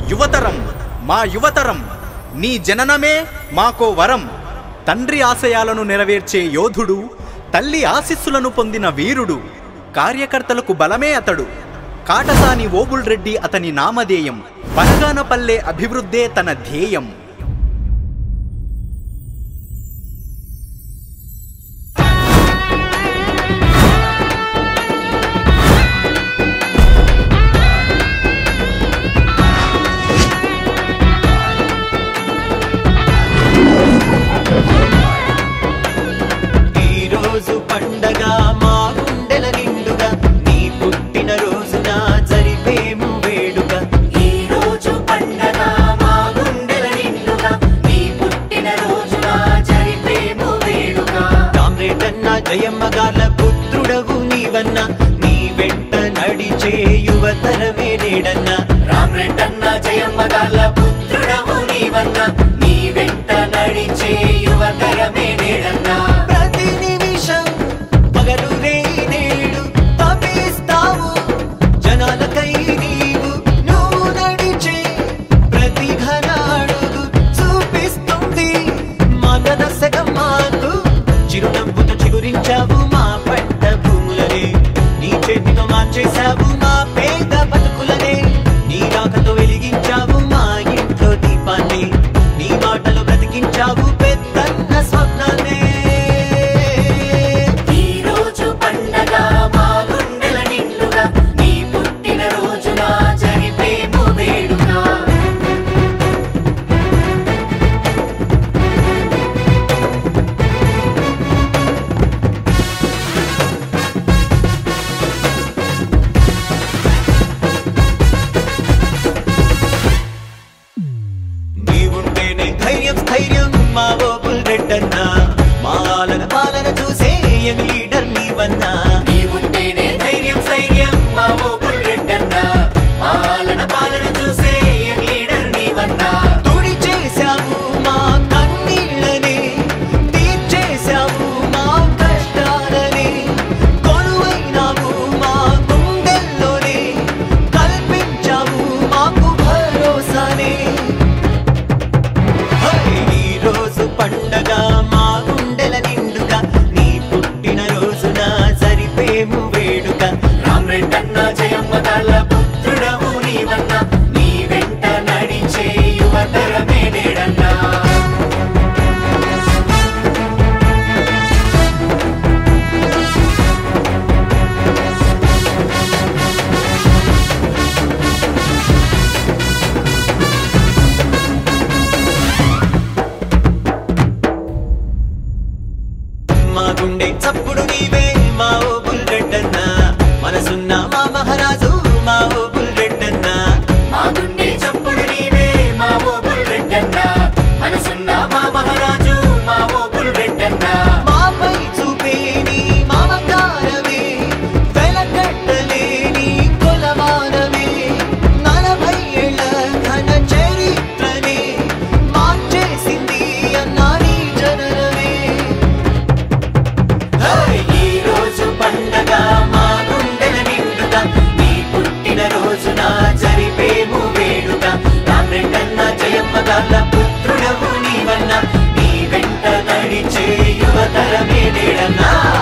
యువతరం మా యువతరం నీ జననమే మాకో వరం తండ్రి ఆశయాలను నెరవేర్చే యోధుడు తల్లి ఆశీస్సులను పొందిన వీరుడు కార్యకర్తలకు బలమే అతడు కాటసాని ఓబుల్ రెడ్డి అతని నామధేయం పనగానపల్లె అభివృద్ధే తన ధ్యేయం ఈ రోజు పండగ మా గుండెల నిండుగా నీ పుట్టిన రోజున జరిపేము వేడుక ఈ రోజు పండగ మా గుండెల నిండుగా నీ పుట్టిన రోజున జరిపేము వేడుక కామ్రేటన్న జయమ్మగాల పుత్రుడవు నీవన్న నీ వెంట నడిచే యువతరమే నేడన్న రామ్రెడ్డన్న జయమ్మగాల పుత్రుడవు నీవన్న నీ వెంట నడిచే యువతరమే నేడన్నా ప్రతి నిమిషం పగలు రే నేడు తపిస్తావు జనాలకై నీవు నువ్వు నడిచే ప్రతి ఘన అడుగు చూపిస్తుంది మగన సగం మాకు చిరునవ్వుతో చిగురించావు మా పంట భూములనే నీ చేతితో మార్చేశావు మా పేద బతుకులనే నీ రాకతో వెలిగించావు మా ఇంట్లో దీపాన్ని నీ మాటలు బ్రతికించావు పెద్దన్న స్వప్నాన్ని ఈ రోజు పండగ మా గుండెల నిండుగా నీ పుట్టిన రోజున జరిపేము వేడుక నీవుంటేనే ధైర్యం స్థైర్యం మా ఓపుల్ రెడ్డన్నా మా ఆలన పాలన చూసే యంగ్ లీడర్ నీవన్నా నీవుంటేనే ధైర్యం ధైర్యం మా ఓపుల్ రెడ్డన్నా పాలన పాలన చూసే లీడర్ నీవన్నా తుడి చేశావు మా కన్నీళ్ళని తీర్చేశావు మా కష్టాలని కొలువైనావు మా గుండెల్లోనే కల్పించావు మాకు భరోసానే హై, ఈ రోజు పండగ మా గుండెల నిండుగా నీ పుట్టిన రోజున జరిపేము వేడుక రామ్రెడ్డన్న జయమ్మగాల పుత్రుడవు నీవన్నా నీ వెంట నడిచే యువతరమే నేడన్నా మా గుండె చప్పుడు నీవే మా ఓ బుల్రెడ్డన్న మనసున్న మా మహారాజు మా ఓ బుల్రెడ్డన్న మా గుండె చప్పుడు నీవే మా ఓపుల్ రెడ్డన్నా మనసున్న మా మహారాజు మా ఓపుల్ రెడ్డన్నా మాపై చూపే నీ మమకారమే వెలకట్టలేని కొలమానమే నలభై ఏళ్ళ ఘన చరిత్రనే మార్చేసింది అన్నా నీ జననమే హై, ఈ రోజు పండగ మా గుండెల నిండుగా నీ పుట్టిన రోజున జరిపేము వేడుక రామ్రెడ్డన్న జయమ్మగాల పుత్రుడవు నీవన్నా నీ వెంట నడిచే యువతరమే నేడన్నా